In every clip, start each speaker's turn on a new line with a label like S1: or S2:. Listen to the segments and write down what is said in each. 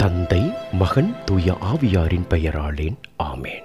S1: தந்தை மகன் தூய ஆவியாரின் பெயராலேன் ஆமேன்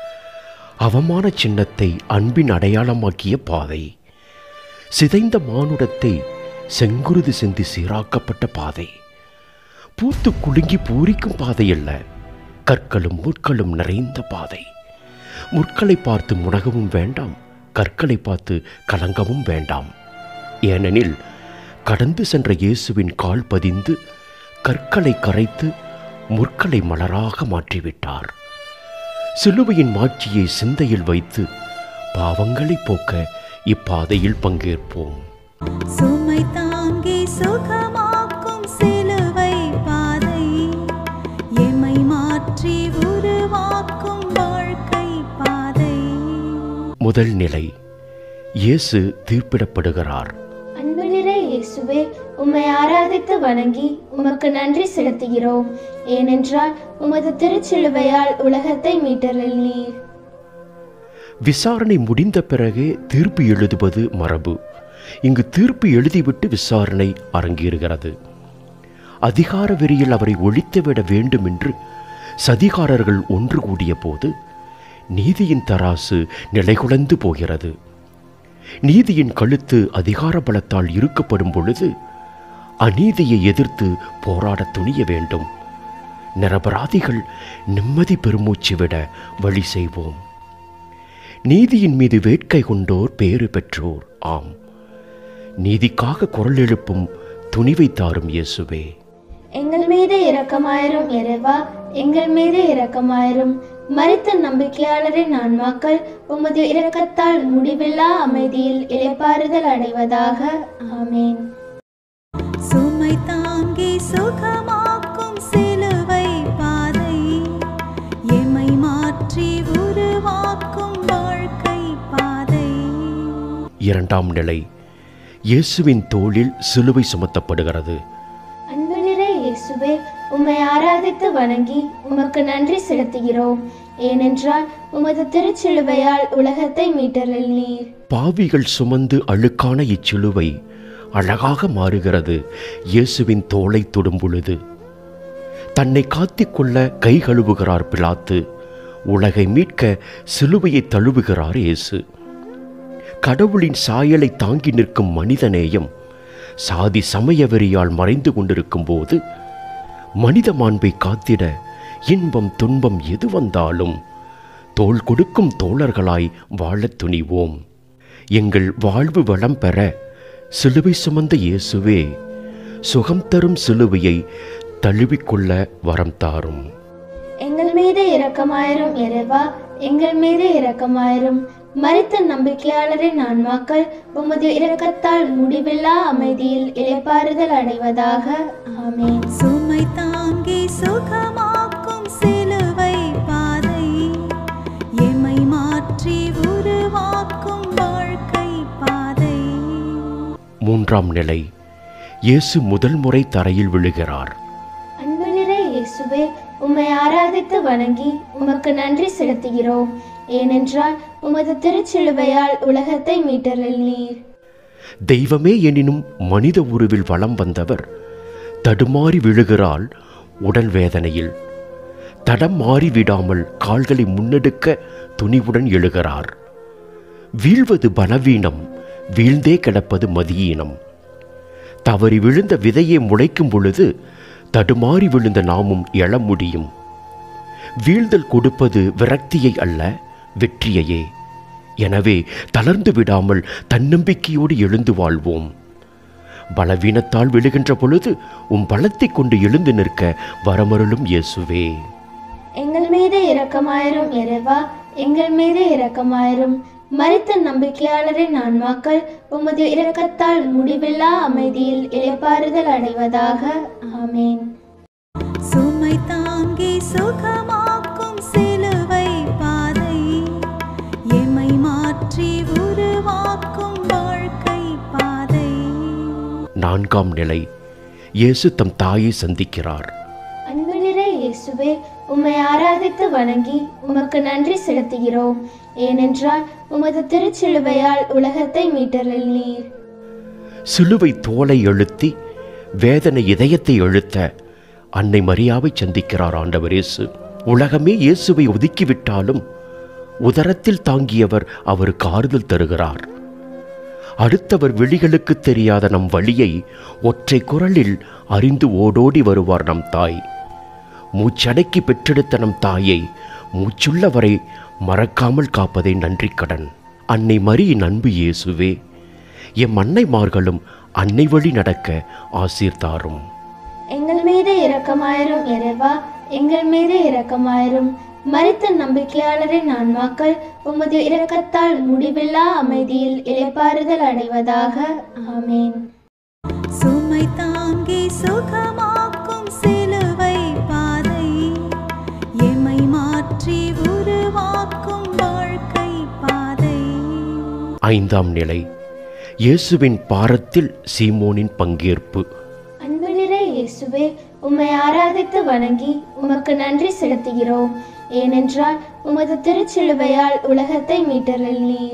S1: அவமான சின்னத்தை அன்பின் அடையாளமாக்கிய பாதை சிதைந்த மானுடத்தை செங்குருது சிந்தி சீராக்கப்பட்ட பாதை பூத்து குலுங்கி பூரிக்கும் பாதை அல்ல கற்களும் முற்களும் நிறைந்த பாதை முற்களை பார்த்து முனகவும் வேண்டாம் கற்களை பார்த்து கலங்கவும் வேண்டாம் ஏனெனில் கடந்து சென்ற இயேசுவின் கால் பதிந்து கற்களை கரைத்து முற்களை மலராக மாற்றிவிட்டார் சிலுவையின் மாட்சியை சிந்தையில் வைத்து பாவங்களை போக்க இப்பாதையில் பங்கேற்போம்
S2: சுமை தாங்கி சுகமாக்கும் சிலுவை பாதை எம்மை மாற்றி உருவாக்கும் வாழ்க்கை பாதை
S1: முதல் நிலை இயேசு தீர்ப்பிடப்படுகிறார்
S3: அன்பு நிறை இயேசுவே உம்மை ஆராதித்து வணங்கி உமக்கு நன்றி செலுத்துகிறோம் ஏனென்றால் உமது திருச்சிலுவையால் உலகத்தை மீட்டரில் நீர்
S1: விசாரணை முடிந்த பிறகே தீர்ப்பு எழுதுவது மரபு இங்கு தீர்ப்பு எழுதிவிட்டு விசாரணை அரங்கேறுகிறது அதிகார வெறியில் அவரை ஒழித்துவிட வேண்டும் என்று சதிகாரர்கள் ஒன்று கூடிய போது நீதியின் தராசு நிலைகுலைந்து போகிறது நீதியின் கழுத்து அதிகார பலத்தால் இருக்கப்படும் பொழுது அநீதியை எதிர்த்து போராட துணிய வேண்டும் நிரபராதிகள் நிம்மதி பெருமூச்சு விட வழி செய்வோம் நீதியின் மீது வேட்கை கொண்டோர் பேறு பெற்றோர் ஆம் நீதிக்காக குரல் எழுப்பும் துணிவை தாரும் இயேசுவே
S3: எங்கள் மீது இரக்கமாயிரும் இறைவா எங்கள் மீது இரக்கமாயிரும் மரித்த நம்பிக்கையாளரின் ஆன்மாக்கள் உமது இரக்கத்தால் முடிவில்லா அமைதியில் இளைப்பாறுதல் அடைவதாக ஆமேன்
S2: சுமை தாங்கி சுகமாக்கும் சிலுவை பாதை எம்மை மாற்றி உருவாக்கும் வாழ்க்கை பாதை
S1: இரண்டாம் நிலை இயேசுவின் தோளில் சிலுவை சுமத்தப்படுகிறது
S3: அன்பு நிறை இயேசுவே உம்மை ஆராதித்து வணங்கி உமக்கு நன்றி செலுத்துகிறோம் ஏனென்றால் உமது திருச்சிலுவையால் உலகத்தை மீட்டரில் நீர்
S1: பாவிகள் சுமந்து அழுக்கான இச்சிலுவை அழகாக மாறுகிறது இயேசுவின் தோளை தொடும் பொழுது தன்னை காத்திக்கொள்ள கை கழுவுகிறார் பிலாத்து உலகை மீட்க சிலுவையை தழுவுகிறார் இயேசு கடவுளின் சாயலை தாங்கி நிற்கும் மனிதநேயம் சாதி சமய வெறியால் மறைந்து கொண்டிருக்கும் போது மனித மாண்பை காத்திட இன்பம் துன்பம் எது வந்தாலும் தோள் கொடுக்கும் தோழர்களாய் வாழத் துணிவோம் எங்கள் வாழ்வு வளம் பெற சிலுவை சுமந்த இயேசுவே சுகம் தரும் சிலுவையை தழுவிக்கொள்ள வரம் தாரும்
S3: எங்கள் மீது இரக்கமாயிரும் இறைவா எங்கள் மீது இரக்கமாயிரும் மரித்த நம்பிக்கையாளரின் ஆன்மாக்கள் உமது இரக்கத்தால் முடிவில்லா அமைதியில் இளைப்பாறுதல் அடைவதாக ஆமேன்
S2: சுமை தாங்கி சுகமாக்கும் சிலுவை பாதை எம்மை மாற்றி உருவாக்கும் வாழ்க்கை பாதை
S1: மூன்றாம் நிலை இயேசு முதல் முறை தரையில் விழுகிறார்
S3: அன்பு நிறை இயேசுவே உம்மை ஆராதித்து வணங்கி உமக்கு நன்றி செலுத்துகிறோம் ஏனென்றால் உமது திருச்சிலுவையால் உலகத்தை மீட்டரில் நீர்
S1: தெய்வமே எனினும் மனித உருவில் வலம் வந்தவர் தடுமாறி விழுகிறாள் உடல் வேதனையில் தடம் மாறி விடாமல் கால்களை முன்னெடுக்க துணிவுடன் எழுகிறார் வீழ்வது பலவீனம் வீழ்ந்தே கிடப்பது மதியீனம் தவறி விழுந்த விதையை முளைக்கும் பொழுது தடுமாறி விழுந்த நாமும் எழ முடியும் வீழ்தல் கொடுப்பது விரக்தியை அல்ல வெற்றியையே எனவே தளர்ந்து விடாமல் தன்னம்பிக்கையோடு எழுந்து வாழ்வோம் பலவீனத்தால் விழுகின்ற பொழுது உம் பலத்தை கொண்டு எழுந்து நிற்க வரமருளும் இயேசுவே
S3: எங்கள் மீது இரக்கமாயிரும் இறைவா எங்கள் மீது இரக்கமாயிரும் மரித்த நம்பிக்கையாளரின் ஆன்மாக்கள் உமது இரக்கத்தால் முடிவில்லா அமைதியில் இளைப்பாறுதல் அடைவதாக ஆமேன்
S2: சுமை தாங்கி சுகமாக்கும் சிலுவை பாதை எம்மை மாற்றி உருவாக்கும் வாழ்க்கை பாதை
S1: நான்காம் நிலை இயேசு தம் தாயை சந்திக்கிறார்
S3: அன்பு நிறை இயேசுவே உம்மை ஆராதித்து வணங்கி உமக்கு நன்றி செலுத்துகிறோம் ஏனென்றால் உமது திருச்சிலுவையால் உலகத்தை மீட்டரில் நீர்
S1: சிலுவை தோலை அழுத்தி வேதனை இதயத்தை அழுத்த அன்னை மரியாவை சந்திக்கிறார் ஆண்டவர் இயேசு உலகமே இயேசுவை ஒதுக்கிவிட்டாலும் உதரத்தில் தாங்கியவர் அவருக்கு ஆறுதல் தருகிறார் அடுத்தவர் விழிகளுக்கு தெரியாத நம் வழியை ஒற்றை குரலில் அறிந்து ஓடோடி வருவார் நம் தாய் மூச்சடக்கி பெற்றெடுத்த நம் தாயை மூச்சுள்ளவரை மறக்காமல் காப்பதே நன்றி கடன் அன்னை மரியின் அன்பு இயேசுவே எம் அன்னைமார்களும் அன்னை வழி நடக்க ஆசீர்தாரும்
S3: எங்கள் மீது இரக்கமாயிரும் இறைவா எங்கள் மீது இரக்கமாயிரும் மரித்த நம்பிக்கையாளரின் ஆன்மாக்கள் உமது இரக்கத்தால் முடிவில்லா அமைதியில் இளைப்பாறுதல் அடைவதாக ஆமேன்
S2: சுமை தாங்கி சுகமாக்கும் சிலுவை பாதை எம்மை மாற்றி உருவாக்கும் வாழ்க்கை பாதை
S1: ஐந்தாம் நிலை இயேசுவின் பாரத்தில் சீமோனின் பங்கேற்பு
S3: அன்பு நிறை இயேசுவே உம்மை ஆராதித்து வணங்கி உமக்கு நன்றி செலுத்துகிறோம் ஏனென்றால் உமது திருச்சிலுவையால் உலகத்தை மீட்டருளீர்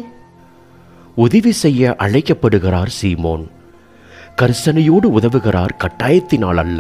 S1: உதவி செய்ய அழைக்கப்படுகிறார் சீமோன் கர்சனையோடு உதவுகிறார் கட்டாயத்தினால் அல்ல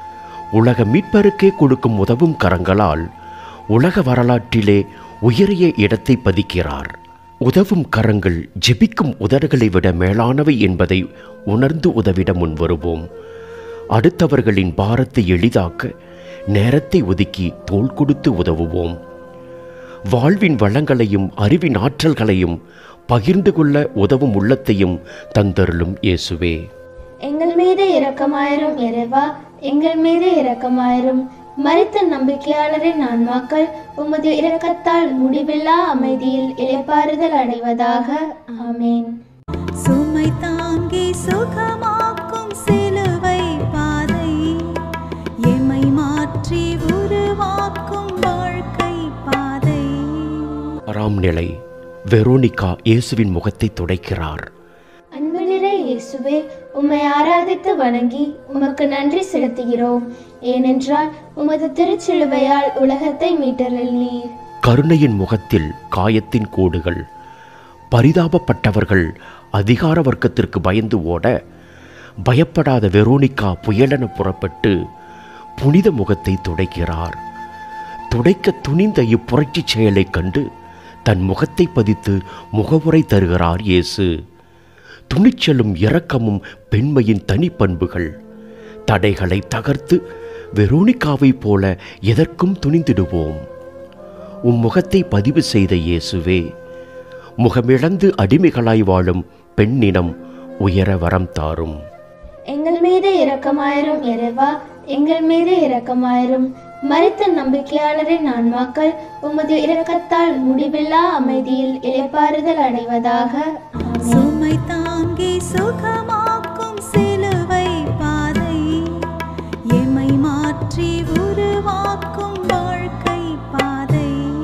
S1: உலக மீட்பருக்கே கொடுக்கும் உதவும் கரங்களால் உலக வரலாற்றிலே உயரிய இடத்தை பதிக்கிறார் உதவும் கரங்கள் ஜெபிக்கும் உதடுகளை விட மேலானவை என்பதை உணர்ந்து உதவிட முன்வருவோம் அடுத்தவர்களின் பாரத்தை எளிதாக்க நேரத்தை ஒதுக்கி தோள் கொடுத்து உதவுவோம் வாழ்வின் வளங்களையும் அறிவின் ஆற்றல்களையும் பகிர்ந்து கொள்ள உதவும் உள்ளத்தையும் தந்தருளும் இயேசுவே
S3: எங்கள் மீது இரக்கமாயிரும் இறைவா எங்கள் மீது இரக்கமாயிரும் மரித்த நம்பிக்கையாளரின் ஆன்மாக்கள் உமது இரக்கத்தால் முடிவில்லா அமைதியில் இளைப்பாறுதல் அடைவதாக ஆமேன்
S2: சுமை தாங்கி சுகமாக்கும் சிலுவை பாதை எம்மை மாற்றி உருவாக்கும் வாழ்க்கை பாதை
S1: ஆறாம் நிலை வெரோனிகா இயேசுவின் முகத்தை துடைக்கிறார்
S3: அன்பு நிறை இயேசுவே உம்மை ஆராதித்து வணங்கி உமக்கு நன்றி செலுத்துகிறோம் ஏனென்றால் உமது திருச்சிலுவையால் உலகத்தை மீட்டருளீர்
S1: கருணையின் முகத்தில் காயத்தின் கோடுகள் பரிதாபப்பட்டவர்கள் அதிகார வர்க்கத்திற்கு பயந்து ஓட பயப்படாத வெரோனிகா புயலென புறப்பட்டு புனித முகத்தை துடைக்கிறார் துடைக்க துணிந்த இப்புரட்சிச் செயலைக் கண்டு தன் முகத்தை பதித்து முகவுரை தருகிறார் இயேசு துணிச்சலும் இரக்கமும் பெண்மையின் தனிப்பண்புகள் தடைகளை தகர்த்து வெரோனிகாவைப் போல எதற்கும் துணிந்திடுவோம் உம் முகத்தை பதிவு செய்த இயேசுவே முகமிழந்து அடிமைகளாய் வாழும் பெண்ணினம் உயர வரம் தாரும்
S3: எங்கள் மீது இரக்கமாயிரும் இறைவா எங்கள் மீது இரக்கமாயிரும் மரித்த நம்பிக்கையாளரின் ஆன்மாக்கள் உமது இரக்கத்தால் முடிவில்லா அமைதியில் இளைப்பாறுதல் அடைவதாக ஆமென்.
S2: சுமை தாங்கி சுகமாக்கும் சிலுவை பாதை எம்மை மாற்றி உருவாக்கும் வாழ்க்கை பாதை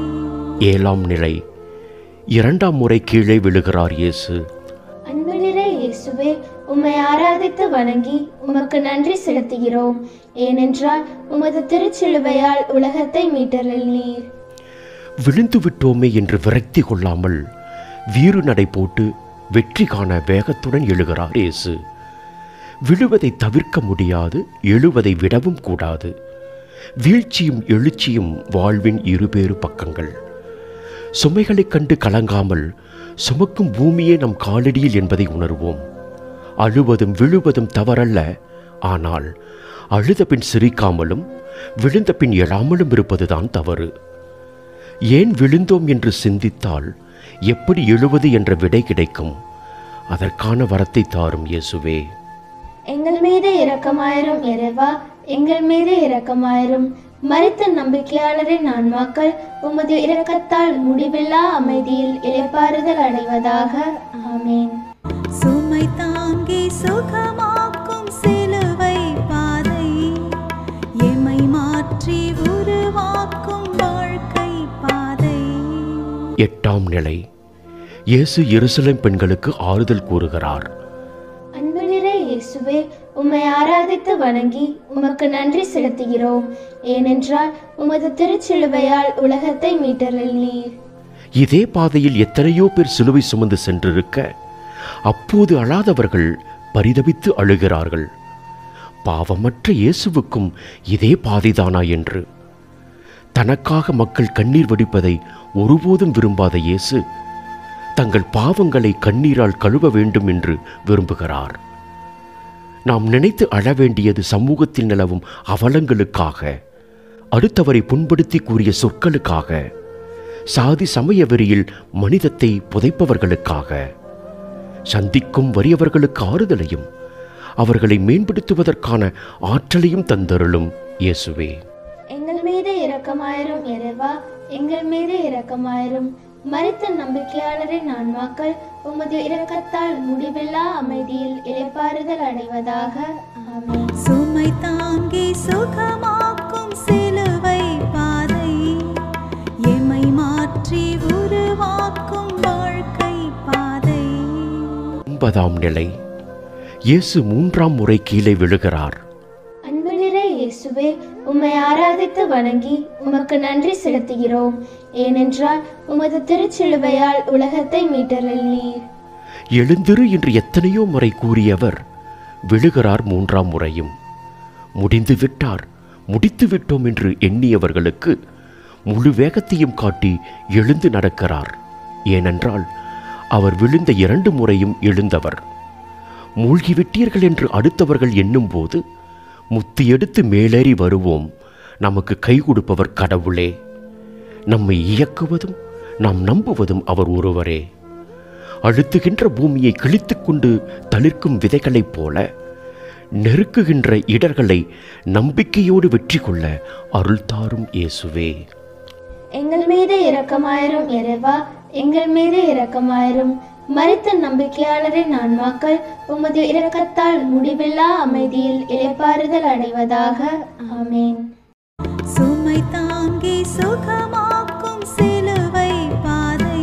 S1: ஏழாம் நிலை இரண்டாம் முறை கீழே விழுகிறார் இயேசு
S3: அன்பு நிறை இயேசுவே உம்மை ஆராதித்து வணங்கி உமக்கு நன்றி செலுத்துகிறோம் ஏனென்றால் உமது திருச்சிலுவையால் உலகத்தை மீட்டருளீர்
S1: விழுந்து விட்டோமே என்று விரக்தி கொள்ளாமல் வீறு நடை போட்டு வெற்றி காண வேகத்துடன் எழுகிறார் இயேசு விழுவதை தவிர்க்க முடியாது எழுவதை விடவும் கூடாது வீழ்ச்சியும் எழுச்சியும் வாழ்வின் இருபேறு பக்கங்கள் சுமைகளைக் கண்டு கலங்காமல் சுமக்கும் பூமியே நம் காலடியில் என்பதை உணர்வோம் அழுவதும் விழுவதும் தவறல்ல ஆனால் அழுத பின் சிரிக்காமலும் விழுந்த பின் எழாமலும் இருப்பதுதான் தவறு ஏன் விழுந்தோம் என்று சிந்தித்தால் எப்படி எழுவது என்ற விடை கிடைக்கும் அதற்கான வரத்தை தாரும் இயேசுவே
S3: எங்கள் மீது இரக்கமாயிரும் இறைவா எங்கள் மீது இரக்கமாயிரும் மரித்த நம்பிக்கையாளரின் ஆன்மாக்கள் உமது இரக்கத்தால் முடிவில்லா அமைதியில் இளைப்பாறுதல் அடைவதாக ஆமேன்
S2: சுமை தாங்கி சுகமாக்கும் சிலுவை பாதை எம்மை மாற்றி உருவாக்கும் வாழ்க்கை பாதை
S1: எட்டாம் நிலை இயேசு எருசலேம் பெண்களுக்கு ஆறுதல் கூறுகிறார்
S3: அன்பு நிறை இயேசுவே உம்மை ஆராதித்து வணங்கி உமக்கு நன்றி செலுத்துகிறோம் ஏனென்றால் உமது திருச்சிலுவையால் உலகத்தை மீட்டருளீர்
S1: இதே பாதையில் எத்தனையோ பேர் சிலுவை சுமந்து சென்றிருக்க அப்போது அழாதவர்கள் பரிதபித்து அழுகிறார்கள் பாவமற்ற இயேசுவுக்கும் இதே பாதைதானா என்று தனக்காக மக்கள் கண்ணீர் வடிப்பதை ஒருபோதும் விரும்பாத இயேசு தங்கள் பாவங்களை கண்ணீரால் கழுவ வேண்டும் என்று விரும்புகிறார் நாம் நினைத்து அழ வேண்டியது சமூகத்தில் நிலவும் அவலங்களுக்காக அடுத்தவரை புண்படுத்தி கூறிய சொற்களுக்காக சாதி சமய வெறியில் மனிதத்தை புதைப்பவர்களுக்காக சந்திக்கும் வறியவர்களுக்கு ஆறுதலையும் அவர்களை மேம்படுத்துவதற்கான ஆற்றலையும் தந்தருளும் இயேசுவே
S3: எங்கள் மீது இரக்கமாயிரும் இறைவா எங்கள் மீது இரக்கமாயிரும் மரித்த நம்பிக்கையாளரின் ஆன்மாக்கள் உமது இரக்கத்தால் முடிவில்லா அமைதியில் இளைப்பாறுதல் அடைவதாக ஆமென்
S2: சுமை தாங்கி சுகமாக்கும் சிலுவை பாதை எம்மை மாற்றி உருவாக்கும் வாழ்க்கை பாதை
S1: ஒன்பதாம் நிலை இயேசு மூன்றாம் முறை கீழே விழுகிறார்
S3: அன்பு நிறை இயேசுவே உம்மை ஆராதித்து வணங்கி உமக்கு நன்றி செலுத்துகிறோம் ஏனென்றால் உமது திருச்சிலுவையால் உலகத்தை மீட்டரில் நீர்
S1: எழுந்திரு என்று எத்தனையோ முறை கூறியவர் விழுகிறார் மூன்றாம் முறையும் முடிந்து விட்டார் முடித்து விட்டோம் என்று எண்ணியவர்களுக்கு முழு வேகத்தையும் காட்டி எழுந்து நடக்கிறார் ஏனென்றால் அவர் விழுந்த இரண்டு முறையும் எழுந்தவர் மூழ்கிவிட்டீர்கள் என்று அடுத்தவர்கள் எண்ணும்போது முத்தி எடுத்து மேலேறி வருவோம் நமக்கு கை கொடுப்பவர் கடவுளே நம்மை இயக்குவதும் நாம் நம்புவதும் அவர் ஒருவரே அழுத்துகின்ற பூமியை கிழித்துக் கொண்டு தளிர்க்கும் விதைகளைப் போல நெருக்குகின்ற இடர்களை நம்பிக்கையோடு வெற்றி கொள்ள அருள் தாரும் இயேசுவே
S3: எங்கள் மீது இரக்கமாயிரும் இறைவா எங்கள் மீது இரக்கமாயிரும் மரித்த நம்பிக்கையாளரின் ஆன்மாக்கள் உமது இரக்கத்தால் முடிவில்லா அமைதியில் இளைப்பாறுதல் அடைவதாக ஆமென்
S2: சுமை தாங்கி சுகமாக்கும் சிலுவை பாதை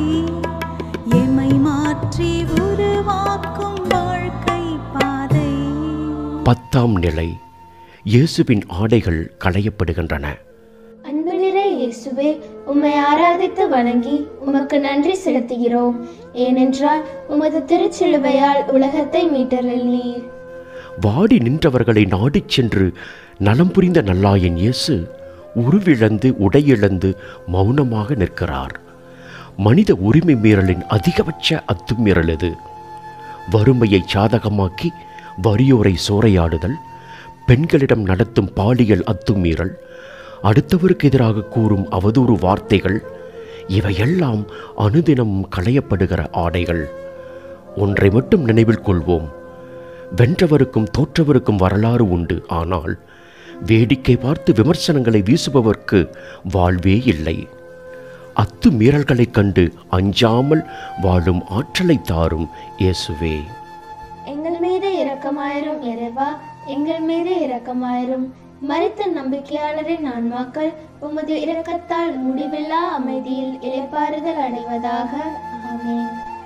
S2: எம்மை மாற்றி உருவாக்கும் வாழ்க்கை பாதை
S1: பத்தாம் நிலை இயேசுவின் ஆடைகள் களையப்படுகின்றன
S3: அன்பு நிறை இயேசுவே உம்மை ஆராதித்து வணங்கி உமக்கு நன்றி செலுத்துகிறோம் ஏனென்றால் உமது திருச்சிலுவையால் உலகத்தை மீட்டரில் நீர்
S1: வாடி நின்றவர்களை நாடிச் சென்று நலம் புரிந்த நல்லாயன் இயேசு உருவிழந்து உடையிழந்து மௌனமாக நிற்கிறார் மனித உரிமை மீறலின் அதிகபட்ச அத்துமீறல் இது வறுமையை சாதகமாக்கி வறியோரை சோறையாடுதல் பெண்களிடம் நடத்தும் பாலியல் அத்துமீறல் அடுத்தவருக்கு எதிராக கூறும் அவதூறு வார்த்தைகள் இவையெல்லாம் அனுதினமும் களையப்படுகிற ஆடைகள் ஒன்றை மட்டும் நினைவில் கொள்வோம் வென்றவருக்கும் தோற்றவருக்கும் வரலாறு உண்டு ஆனால் வேடிக்கை பார்த்து விமர்சனங்களை வீசுபவர்க்கு வாழ்வே இல்லை அத்துமீறல்களைக் கண்டு அஞ்சாமல் வாழும் ஆற்றலை தாரும் இயேசுவே
S3: எங்கள் மீது இரக்கமாயிரும் இறைவா எங்கள் மீது இரக்கமாயிரும் மரித்த நம்பிக்கையாளரின் ஆன்மாக்கள் உமது இரக்கத்தால் முடிவில்லா அமைதியில் இளைப்பாறுதல் அடைவதாக ஆமென்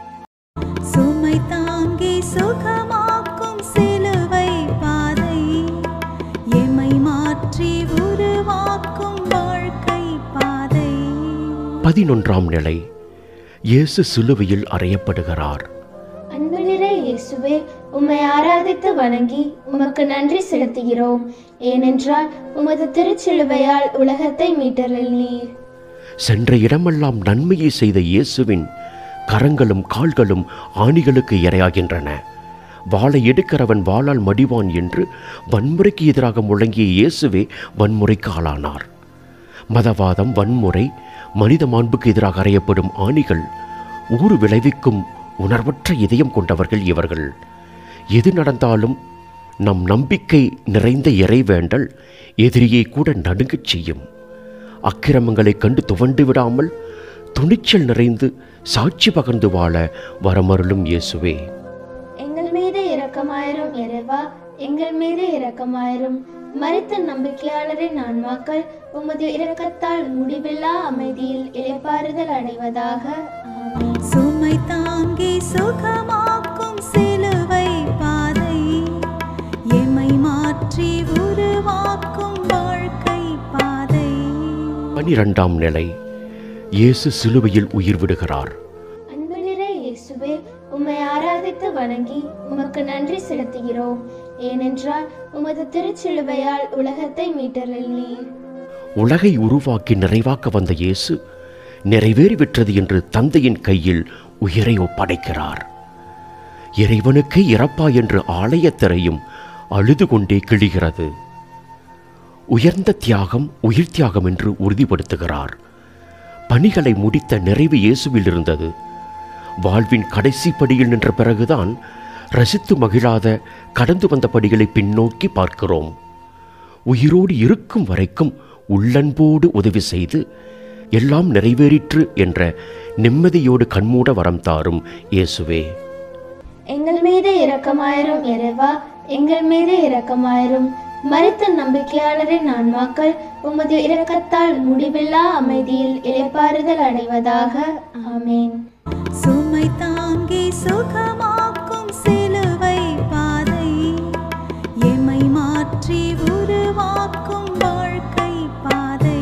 S2: சுமை தாங்கி சுகமாக்கும் சிலுவை பாதை எம்மை மாற்றி உருவாக்கும் வாழ்க்கை பாதை
S1: பதினொன்றாம் நிலை இயேசு சிலுவையில் அறையப்படுகிறார்
S3: அன்பு நிறை இயேசுவே உம்மை ஆராதித்து வணங்கி உமக்கு நன்றி செலுத்துகிறோம் ஏனென்றால் உமது திருச்சிலுவையால் உலகத்தை மீட்டரில் நீர்
S1: சென்ற இடமெல்லாம் நன்மையை செய்த இயேசுவின் கரங்களும் கால்களும் ஆணிகளுக்கு இரையாகின்றன வாளை எடுக்கிறவன் வாளால் மடிவான் என்று வன்முறைக்கு எதிராக முழங்கிய இயேசுவே வன்முறைக்கு ஆளானார் மதவாதம் வன்முறை மனித மாண்புக்கு எதிராக அறையப்படும் ஆணிகள் ஊறு விளைவிக்கும் உணர்வற்ற இதயம் கொண்டவர்கள் இவர்கள் எது நடந்தாலும் நம் நம்பிக்கை நிறைந்த இறைவேண்டல் எதிரியை கூட நடுங்கச் செய்யும் அக்கிரமங்களைக் கண்டு துவண்டு விடாமல் துணிச்சல் நிறைந்து சாட்சி பகர்ந்து வாழ வரமருளும் இயேசுவே
S3: எங்கள் மீது இரக்கமாயிரும் இறைவா எங்கள் மீது இரக்கமாயிரும் மரித்த நம்பிக்கையாளரின் ஆன்மாக்கள் உமது இரக்கத்தால் முடிவில்லா அமைதியில் இளைப்பாறுதல் அடைவதாக ஆமென்
S2: சுமை தாங்கி சுகமாக்கும் சிலுவை பாதை எம்மை மாற்றி உருவாக்கும் வாழ்க்கை பாதை
S1: பனிரெண்டாம் நிலை இயேசு சிலுவையில் உயிர் விடுகிறார்
S3: அன்பு நிறை இயேசுவே உம்மை ஆராதித்து வணங்கி உமக்கு நன்றி செலுத்துகிறோம் ஏனென்றால் உமது திருச்சிலுவையால் உலகத்தை மீட்டருளீர்
S1: உலகை உருவாக்கி நிறைவாக்க வந்த இயேசு நிறைவேறிவிட்டது என்று தந்தையின் கையில் உயிரை ஒப்படைக்கிறார் இறைவனுக்கு இறப்பா என்று ஆலயத்திரையும் அழுது கொண்டே கிழிகிறது உயர்ந்த தியாகம் உயிர் தியாகம் என்று உறுதிப்படுத்துகிறார் பணிகளை முடித்த நிறைவு இயேசுவில் இருந்தது வாழ்வின் கடைசி படியில் நின்ற பிறகுதான் ரசித்து மகிழாத கடந்து வந்த படிகளை பின்னோக்கி பார்க்கிறோம் உயிரோடு இருக்கும் வரைக்கும் உள்ளன்போடு உதவி செய்து எல்லாம் நிறைவேறிற்று என்ற நிம்மதியோடு கண்மூட வரம் தாரும் இயேசுவே
S3: எங்கள் மீது இரக்கமாயிரும் இறைவா எங்கள் மீது இரக்கமாயிரும் மரித்த நம்பிக்கையாளரின் ஆன்மாக்கள் உமது இரக்கத்தால் முடிவில்லா அமைதியில் இளைப்பாறுதல் அடைவதாக ஆமேன்
S2: சுமை தாங்கி சுகமாக்கும் சிலுவை பாதை எமை மாற்றி உருவாக்கும் வாழ்க்கை பாதை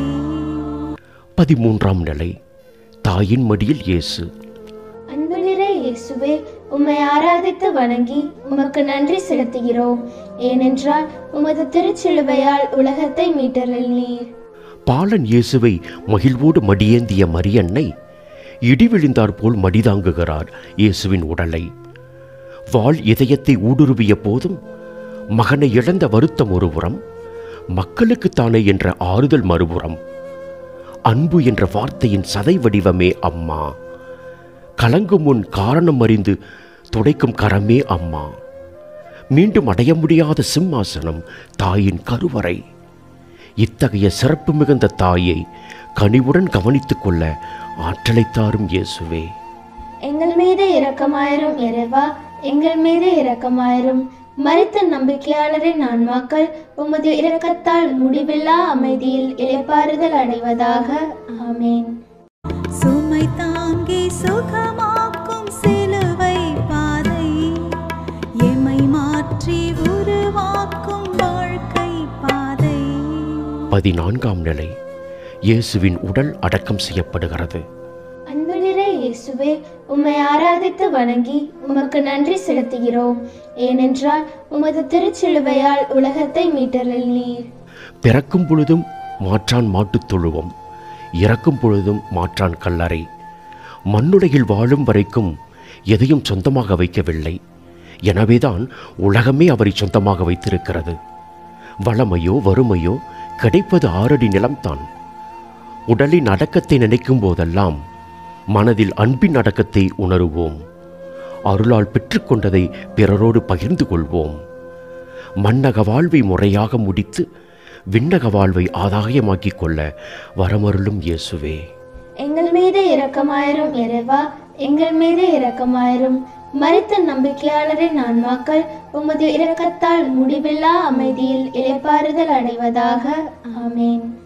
S1: பதிமூன்றாம் நிலை தாயின் மடியில் இயேசு
S3: அன்பு நிறை இயேசுவே உம்மை ஆராதித்து வணங்கி உமக்கு நன்றி செலுத்துகிறோம் ஏனென்றால் உமது திருச்சிலுவையால் உலகத்தை மீட்டருளீர்
S1: பாலன் இயேசுவை மகிழ்வோடு மடியேந்திய மரியன்னை இடி விழுந்தாற் போல் மடிதாங்குகிறார் இயேசுவின் உடலை வாள் இதயத்தை ஊடுருவிய போதும் மகனை இழந்த வருத்தம் ஒருபுறம் மக்களுக்குத்தானே என்ற ஆறுதல் மறுபுறம் அன்பு என்ற வார்த்தையின் சதை வடிவமே அம்மா கலங்கும் முன் காரணம் அறிந்து துடைக்கும் கரமே அம்மா மீண்டும் அடைய முடியாத சிம்மாசனம் தாயின் கருவறை இத்தகைய சிறப்பு மிகுந்த தாயை கனிவுடன் கவனித்துக் கொள்ள ஆற்றலை தாரும் இயேசுவே
S3: எங்கள் மீது இரக்கமாயிரும் இறைவா எங்கள் மீது இரக்கமாயிரும் மரித்த நம்பிக்கையாளரின் ஆன்மாக்கள் உமது இரக்கத்தால் முடிவில்லா அமைதியில் இளைப்பாறுதல் அடைவதாக ஆமேன்
S2: சுமை தாங்கி சுகமாக்கும் சிலுவை பாதை எமை மாற்றி உருவாக்கும் வாழ்க்கை பாதை
S1: பதினான்காம் நிலை இயேசுவின் உடல் அடக்கம் செய்யப்படுகிறது
S3: அன்பு நிறை இயேசுவே உம்மை ஆராதித்து வணங்கி உமக்கு நன்றி செலுத்துகிறோம் ஏனென்றால் உமது திருச்சிலுவையால் உலகத்தை மீட்டருளீர்
S1: பிறக்கும் பொழுதும் மாற்றான் மாட்டுத் தொழுவம் இறக்கும் பொழுதும் மாற்றான் கல்லறை மண்ணுலகில் வாழும் வரைக்கும் எதையும் சொந்தமாக வைக்கவில்லை எனவேதான் உலகமே அவரை சொந்தமாக வைத்திருக்கிறது வளமையோ வறுமையோ கிடைப்பது ஆறடி நிலம்தான் உடலின் அடக்கத்தை நினைக்கும் போதெல்லாம் மனதில் அன்பின் அடக்கத்தை உணருவோம் அருளால் பெற்றுக்கொண்டதை பிறரோடு பகிர்ந்து கொள்வோம் மன்னக வாழ்வை முறையாக முடித்து விண்ணக வாழ்வை ஆதாயமாக்கிக் கொள்ள வரமருளும் இயேசுவே
S3: எங்கள் மீது இரக்கமாயிரும் இறைவா எங்கள் மீது இரக்கமாயிரும் மரித்த நம்பிக்கையாளரின் ஆன்மாக்கள் உமது இரக்கத்தால் முடிவில்லா அமைதியில் இளைப்பாறுதல் அடைவதாக ஆமேன்